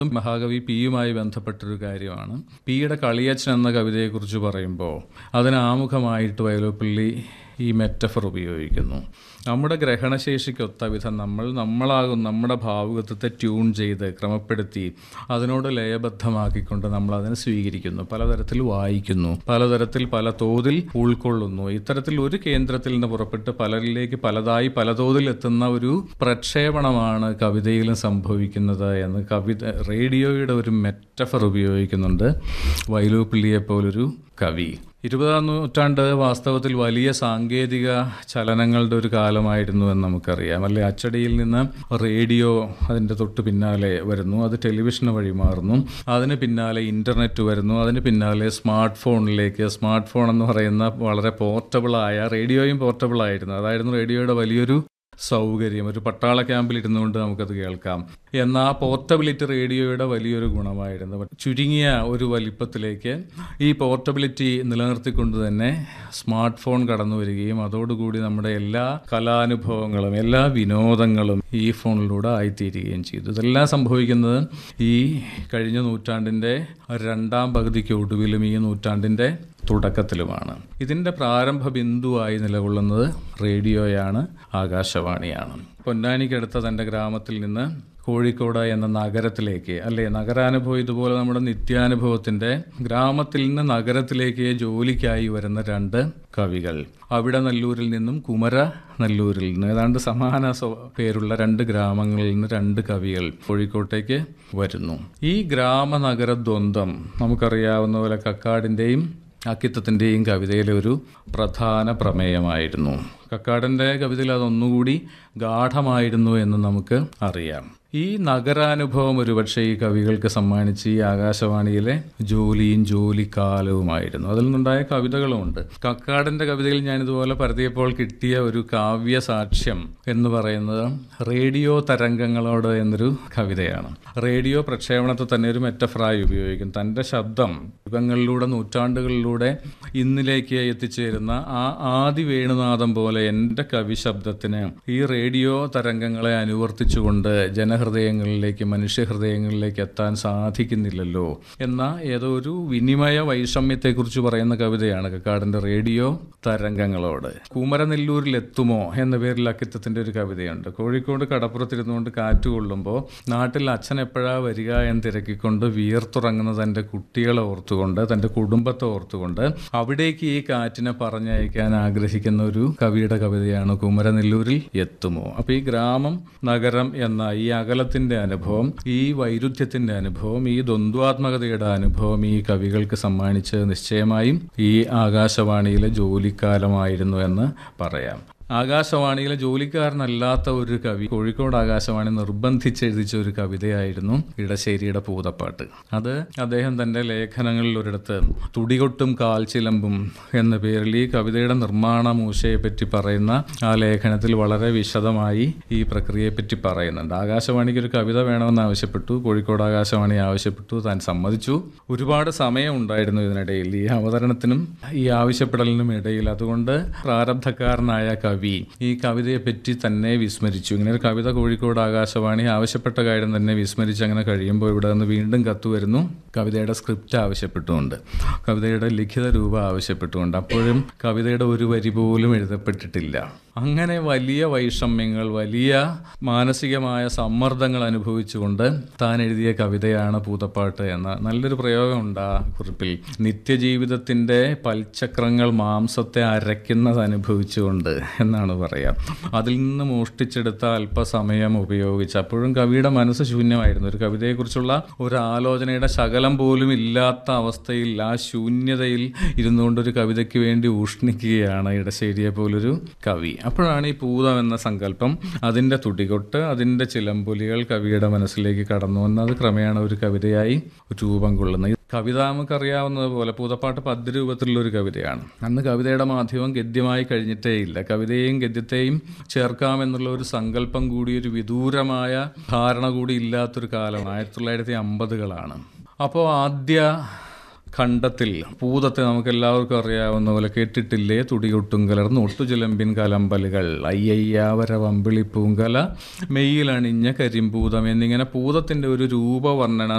മഹാകവി പിയുമായി ബന്ധപ്പെട്ടൊരു കാര്യമാണ് പിയുടെ കളിയച്ഛൻ എന്ന കവിതയെക്കുറിച്ച് പറയുമ്പോൾ അതിന് ആമുഖമായിട്ട് വയലോപ്പള്ളി ഈ മെറ്റഫർ ഉപയോഗിക്കുന്നു നമ്മുടെ ഗ്രഹണശേഷിക്കൊത്ത വിധം നമ്മൾ നമ്മളാകും നമ്മുടെ ഭാവുകത്വത്തെ ട്യൂൺ ചെയ്ത് ക്രമപ്പെടുത്തി അതിനോട് ലയബദ്ധമാക്കിക്കൊണ്ട് നമ്മൾ അതിനെ സ്വീകരിക്കുന്നു പലതരത്തിൽ വായിക്കുന്നു പലതരത്തിൽ പല തോതിൽ ഉൾക്കൊള്ളുന്നു ഇത്തരത്തിൽ ഒരു കേന്ദ്രത്തിൽ നിന്ന് പുറപ്പെട്ട് പലരിലേക്ക് പലതായി പല തോതിൽ എത്തുന്ന ഒരു പ്രക്ഷേപണമാണ് കവിതയിലും സംഭവിക്കുന്നത് എന്ന് കവിത റേഡിയോയുടെ ഒരു മെറ്റഫർ ഉപയോഗിക്കുന്നുണ്ട് വൈലോപ്പിള്ളിയെ പോലൊരു കവി ഇരുപതാം നൂറ്റാണ്ട് വാസ്തവത്തിൽ വലിയ സാങ്കേതിക ചലനങ്ങളുടെ ഒരു കാലമായിരുന്നു എന്ന് നമുക്കറിയാം അല്ലെ അച്ചടിയിൽ നിന്ന് റേഡിയോ അതിൻ്റെ തൊട്ട് പിന്നാലെ വരുന്നു അത് ടെലിവിഷന് വഴി മാറുന്നു അതിന് പിന്നാലെ ഇൻ്റർനെറ്റ് വരുന്നു അതിന് പിന്നാലെ സ്മാർട്ട് ഫോണിലേക്ക് സ്മാർട്ട് ഫോൺ എന്ന് പറയുന്ന വളരെ പോർട്ടബിളായ റേഡിയോയും പോർട്ടബിൾ ആയിരുന്നു അതായിരുന്നു റേഡിയോയുടെ വലിയൊരു സൗകര്യം ഒരു പട്ടാള ക്യാമ്പിൽ ഇരുന്നുകൊണ്ട് നമുക്കത് കേൾക്കാം എന്നാൽ പോർട്ടബിലിറ്റി റേഡിയോയുടെ വലിയൊരു ഗുണമായിരുന്നു ചുരുങ്ങിയ ഒരു വലിപ്പത്തിലേക്ക് ഈ പോർട്ടബിലിറ്റി നിലനിർത്തിക്കൊണ്ട് തന്നെ സ്മാർട്ട് ഫോൺ കടന്നു വരികയും അതോടുകൂടി നമ്മുടെ എല്ലാ കലാനുഭവങ്ങളും എല്ലാ വിനോദങ്ങളും ഈ ഫോണിലൂടെ ആയിത്തീരുകയും ചെയ്തു ഇതെല്ലാം സംഭവിക്കുന്നത് ഈ കഴിഞ്ഞ നൂറ്റാണ്ടിൻ്റെ രണ്ടാം പകുതിക്ക് ഒടുവിലും ഈ നൂറ്റാണ്ടിൻ്റെ തുടക്കത്തിലുമാണ് ഇതിൻ്റെ പ്രാരംഭ ബിന്ദുവായി നിലകൊള്ളുന്നത് റേഡിയോയാണ് ആകാശവാണിയാണ് പൊന്നാനിക്കടുത്ത തൻ്റെ ഗ്രാമത്തിൽ നിന്ന് കോഴിക്കോട് എന്ന നഗരത്തിലേക്ക് അല്ലേ നഗരാനുഭവം ഇതുപോലെ നമ്മുടെ നിത്യാനുഭവത്തിൻ്റെ ഗ്രാമത്തിൽ നിന്ന് നഗരത്തിലേക്ക് ജോലിക്കായി വരുന്ന രണ്ട് കവികൾ അവിടെ നല്ലൂരിൽ നിന്നും കുമര നല്ലൂരിൽ നിന്ന് ഏതാണ്ട് സമാന പേരുള്ള രണ്ട് ഗ്രാമങ്ങളിൽ നിന്ന് രണ്ട് കവികൾ കോഴിക്കോട്ടേക്ക് വരുന്നു ഈ ഗ്രാമനഗര ദ്വന്ദ്ം നമുക്കറിയാവുന്ന പോലെ കക്കാടിൻ്റെയും അക്കിത്തത്തിൻ്റെയും കവിതയിലെ ഒരു പ്രധാന പ്രമേയമായിരുന്നു കക്കാടൻ്റെ കവിതയിൽ അതൊന്നുകൂടി ഗാഠമായിരുന്നു എന്ന് നമുക്ക് അറിയാം ഈ നഗരാനുഭവം ഒരുപക്ഷെ ഈ കവികൾക്ക് സമ്മാനിച്ച് ഈ ആകാശവാണിയിലെ ജോലിയും ജോലിക്കാലവുമായിരുന്നു അതിൽ നിന്നുണ്ടായ കവിതകളുമുണ്ട് കക്കാടന്റെ കവിതയിൽ ഞാനിതുപോലെ പരതിയപ്പോൾ കിട്ടിയ ഒരു കാവ്യ സാക്ഷ്യം എന്ന് പറയുന്നത് റേഡിയോ തരംഗങ്ങളോട് എന്നൊരു കവിതയാണ് റേഡിയോ പ്രക്ഷേപണത്തെ തന്നെ ഒരു മെറ്റഫറായി ഉപയോഗിക്കും തൻ്റെ ശബ്ദം യുഗങ്ങളിലൂടെ നൂറ്റാണ്ടുകളിലൂടെ ഇന്നിലേക്ക് എത്തിച്ചേരുന്ന ആ ആദി വേണുനാഥം പോലെ എൻ്റെ കവി ശബ്ദത്തിന് ഈ റേഡിയോ തരംഗങ്ങളെ അനുവർത്തിച്ചുകൊണ്ട് ജനഹൃദയങ്ങളിലേക്ക് മനുഷ്യഹൃദയങ്ങളിലേക്ക് എത്താൻ സാധിക്കുന്നില്ലല്ലോ എന്ന ഏതോ ഒരു വിനിമയ വൈഷമ്യത്തെക്കുറിച്ച് പറയുന്ന കവിതയാണ് കക്കാടിൻ്റെ റേഡിയോ തരംഗങ്ങളോട് കുമരനെല്ലൂരിൽ എത്തുമോ എന്ന പേരിൽ അക്കിത്തത്തിൻ്റെ ഒരു കവിതയുണ്ട് കോഴിക്കോട് കടപ്പുറത്തിരുന്നുകൊണ്ട് കാറ്റ് കൊള്ളുമ്പോൾ നാട്ടിൽ അച്ഛൻ എപ്പോഴാ വരിക എന്ന് തിരക്കിക്കൊണ്ട് വിയർത്തുറങ്ങുന്ന തൻ്റെ കുട്ടികളെ ഓർത്തുകൊണ്ട് തൻ്റെ കുടുംബത്തെ ഓർത്തുകൊണ്ട് അവിടേക്ക് ഈ കാറ്റിനെ പറഞ്ഞയക്കാൻ ആഗ്രഹിക്കുന്ന ഒരു കവിയുടെ കവിതയാണ് കുമരനെല്ലൂരിൽ എത്തുമോ അപ്പോൾ ഈ ഗ്രാമം നഗരം എന്ന ഈ അകലത്തിന്റെ അനുഭവം ഈ വൈരുദ്ധ്യത്തിന്റെ അനുഭവം ഈ ദ്വന്ദ്വാത്മകതയുടെ അനുഭവം ഈ കവികൾക്ക് സമ്മാനിച്ച് നിശ്ചയമായും ഈ ആകാശവാണിയിലെ ജോലിക്കാലമായിരുന്നു എന്ന് പറയാം ആകാശവാണിയിലെ ജോലിക്കാരനല്ലാത്ത ഒരു കവി കോഴിക്കോട് ആകാശവാണി നിർബന്ധിച്ചെഴുതിച്ച ഒരു കവിതയായിരുന്നു ഇടശ്ശേരിയുടെ പൂതപ്പാട്ട് അത് അദ്ദേഹം തൻ്റെ ലേഖനങ്ങളിൽ ഒരിടത്ത് തുടികൊട്ടും കാൽച്ചിലമ്പും എന്ന പേരിൽ ഈ കവിതയുടെ നിർമ്മാണ മൂശയെപ്പറ്റി പറയുന്ന ആ ലേഖനത്തിൽ വളരെ വിശദമായി ഈ പ്രക്രിയയെപ്പറ്റി പറയുന്നുണ്ട് ആകാശവാണിക്ക് ഒരു കവിത വേണമെന്ന് ആവശ്യപ്പെട്ടു കോഴിക്കോട് ആകാശവാണി ആവശ്യപ്പെട്ടു താൻ സമ്മതിച്ചു ഒരുപാട് സമയം ഉണ്ടായിരുന്നു ഇതിനിടയിൽ ഈ അവതരണത്തിനും ഈ ആവശ്യപ്പെടലിനും ഇടയിൽ അതുകൊണ്ട് പ്രാരബ്ധക്കാരനായ കവി കവി ഈ കവിതയെ പറ്റി തന്നെ വിസ്മരിച്ചു ഇങ്ങനെ ഒരു കവിത കോഴിക്കോട് ആകാശവാണി ആവശ്യപ്പെട്ട കാര്യം തന്നെ വിസ്മരിച്ച് അങ്ങനെ കഴിയുമ്പോൾ ഇവിടെ നിന്ന് വീണ്ടും കത്ത് വരുന്നു കവിതയുടെ സ്ക്രിപ്റ്റ് ആവശ്യപ്പെട്ടുകൊണ്ട് കവിതയുടെ ലിഖിത രൂപം ആവശ്യപ്പെട്ടുകൊണ്ട് അപ്പോഴും കവിതയുടെ ഒരു വരി പോലും എഴുതപ്പെട്ടിട്ടില്ല അങ്ങനെ വലിയ വൈഷമ്യങ്ങൾ വലിയ മാനസികമായ സമ്മർദ്ദങ്ങൾ അനുഭവിച്ചുകൊണ്ട് താൻ എഴുതിയ കവിതയാണ് പൂതപ്പാട്ട് എന്ന നല്ലൊരു പ്രയോഗമുണ്ട് ആ കുറിപ്പിൽ നിത്യജീവിതത്തിൻ്റെ പൽചക്രങ്ങൾ മാംസത്തെ അരയ്ക്കുന്നത് അനുഭവിച്ചുകൊണ്ട് എന്നാണ് പറയാം അതിൽ നിന്ന് മോഷ്ടിച്ചെടുത്ത അല്പസമയം ഉപയോഗിച്ച് അപ്പോഴും കവിയുടെ മനസ്സ് ശൂന്യമായിരുന്നു ഒരു കവിതയെക്കുറിച്ചുള്ള ഒരു ആലോചനയുടെ ശകലം പോലും ഇല്ലാത്ത അവസ്ഥയിൽ ആ ശൂന്യതയിൽ ഇരുന്നുകൊണ്ട് ഒരു കവിതയ്ക്ക് വേണ്ടി ഊഷ്ണിക്കുകയാണ് ഇടശ്ശേരിയെ പോലൊരു കവി അപ്പോഴാണ് ഈ പൂതം എന്ന സങ്കല്പം അതിൻ്റെ തുടികൊട്ട് അതിൻ്റെ ചിലമ്പൊലികൾ കവിയുടെ മനസ്സിലേക്ക് കടന്നു വന്ന് അത് ക്രമേണ ഒരു കവിതയായി രൂപം കൊള്ളുന്നത് കവിത നമുക്കറിയാവുന്നതുപോലെ പൂതപ്പാട്ട് പദ്യരൂപത്തിലുള്ള ഒരു കവിതയാണ് അന്ന് കവിതയുടെ മാധ്യമം ഗദ്യമായി കഴിഞ്ഞിട്ടേ ഇല്ല കവിതയെയും ഗദ്യത്തെയും ചേർക്കാമെന്നുള്ള ഒരു സങ്കല്പം കൂടി ഒരു വിദൂരമായ ധാരണ കൂടി ഇല്ലാത്തൊരു കാലമാണ് ആയിരത്തി തൊള്ളായിരത്തി അമ്പതുകളാണ് അപ്പോൾ ആദ്യ ഖണ്ഡത്തിൽ പൂതത്തെ നമുക്ക് എല്ലാവർക്കും അറിയാവുന്ന പോലെ കേട്ടിട്ടില്ലേ തുടിയൊട്ടും കലർന്ന് ഒട്ടുചിലമ്പിൻ കലമ്പലുകൾ അയ്യയ്യാവര വമ്പിളി പൂങ്കല മെയ്യിലണിഞ്ഞ കരിമ്പൂതം എന്നിങ്ങനെ പൂതത്തിൻ്റെ ഒരു രൂപവർണ്ണന